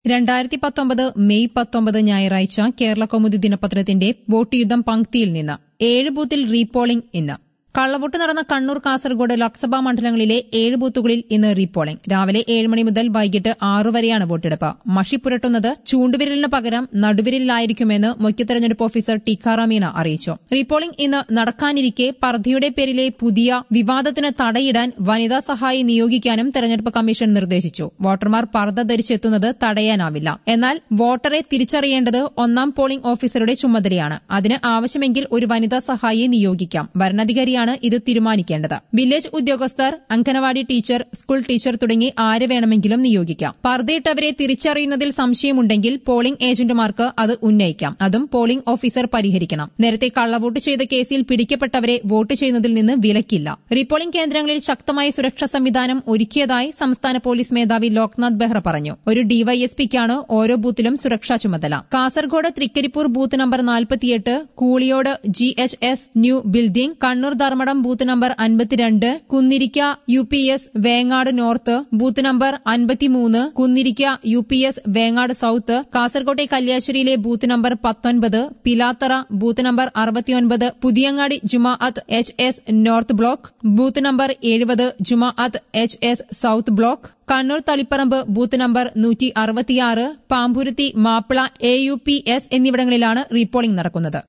രണ്ടായിരത്തി പത്തൊമ്പത് മെയ് പത്തൊമ്പത് ഞായറാഴ്ച കേരള കൗമുദി ദിനപത്രത്തിന്റെ വോട്ട് യുദ്ധം പങ്ക്തിയിൽ നിന്ന് ഏഴ് ബൂത്തിൽ റീപോളിംഗ് ഇന്ന് കള്ളവോട്ട് നടന്ന കണ്ണൂർ കാസർഗോഡ് ലോക്സഭാ മണ്ഡലങ്ങളിലെ ഏഴ് ബൂത്തുകളിൽ ഇന്ന് റീപോളിംഗ് രാവിലെ ഏഴ് മണി മുതൽ വൈകിട്ട് ആറു വരെയാണ് വോട്ടെടുപ്പ് മഷി പുരട്ടുന്നത് ചൂണ്ടുവിരലിന് പകരം നടുവിരലിലായിരിക്കുമെന്ന് മുഖ്യ തെരഞ്ഞെടുപ്പ് ഓഫീസർ ടിക്കാറാം മീണ അറിയിച്ചു റീപോളിംഗ് ഇന്ന് നടക്കാനിരിക്കെ പർദ്ദയുടെ പേരിലെ പുതിയ വിവാദത്തിന് തടയിടാൻ വനിതാ സഹായി നിയോഗിക്കാനും തെരഞ്ഞെടുപ്പ് കമ്മീഷൻ നിർദ്ദേശിച്ചു വോട്ടർമാർ പർദ്ദ ധരിച്ചെത്തുന്നത് തടയാനാവില്ല എന്നാൽ വോട്ടറെ തിരിച്ചറിയേണ്ടത് ഒന്നാം പോളിംഗ് ഓഫീസറുടെ ചുമതലയാണ് അതിന് ആവശ്യമെങ്കിൽ ഒരു വനിതാ സഹായിയെ നിയോഗിക്കാം ഭരണാധികാരിയാണ് ഇത് തീരുമാനിക്കേണ്ടത് വില്ലേജ് ഉദ്യോഗസ്ഥർ അംഗനവാടി ടീച്ചർ സ്കൂൾ ടീച്ചർ തുടങ്ങി ആര് വേണമെങ്കിലും നിയോഗിക്കാം പർദ്ദയിട്ടവരെ തിരിച്ചറിയുന്നതിൽ സംശയമുണ്ടെങ്കിൽ പോളിംഗ് ഏജന്റുമാർക്ക് അത് ഉന്നയിക്കാം അതും പോളിംഗ് ഓഫീസർ പരിഹരിക്കണം നേരത്തെ കള്ളവോട്ട് ചെയ്ത കേസിൽ പിടിക്കപ്പെട്ടവരെ വോട്ട് ചെയ്യുന്നതിൽ നിന്ന് വിലക്കില്ല റീപോളിംഗ് കേന്ദ്രങ്ങളിൽ ശക്തമായ സുരക്ഷാ സംവിധാനം ഒരുക്കിയതായി സംസ്ഥാന പോലീസ് മേധാവി ലോക്നാഥ് ബെഹ്റ പറഞ്ഞു ഒരു ഡിവൈഎസ്പിക്കാണ് ഓരോ ബൂത്തിലും സുരക്ഷാ ചുമതല കാസർഗോഡ് തൃക്കരിപ്പൂർ ബൂത്ത് നമ്പർ നാൽപ്പത്തിയെട്ട് Kooliyode G H S new building Kannur Dharmadam booth number അൻപത്തിരണ്ട് Kunnirikka U P S Vengad north booth number അൻപത്തിമൂന്ന് Kunnirikka U P S Vengad south കാസർകോട്ടെ കല്യാശ്ശേരിയിലെ ബൂത്ത് നമ്പർ പത്തൊൻപത് പിലാത്തറ ബൂത്ത് നമ്പർ അറുപത്തിയൊൻപത് Puthiyangadi Jumaath H S north block booth number എഴുപത് Jumaath H S south block Kannur Taliparamba booth number നൂറ്റി അറുപത്തിയാറ് Pamburuthy Mappila A U P S എന്നിവിടങ്ങളിലാണ് റീപോളിംഗ് നടക്കുന്നത്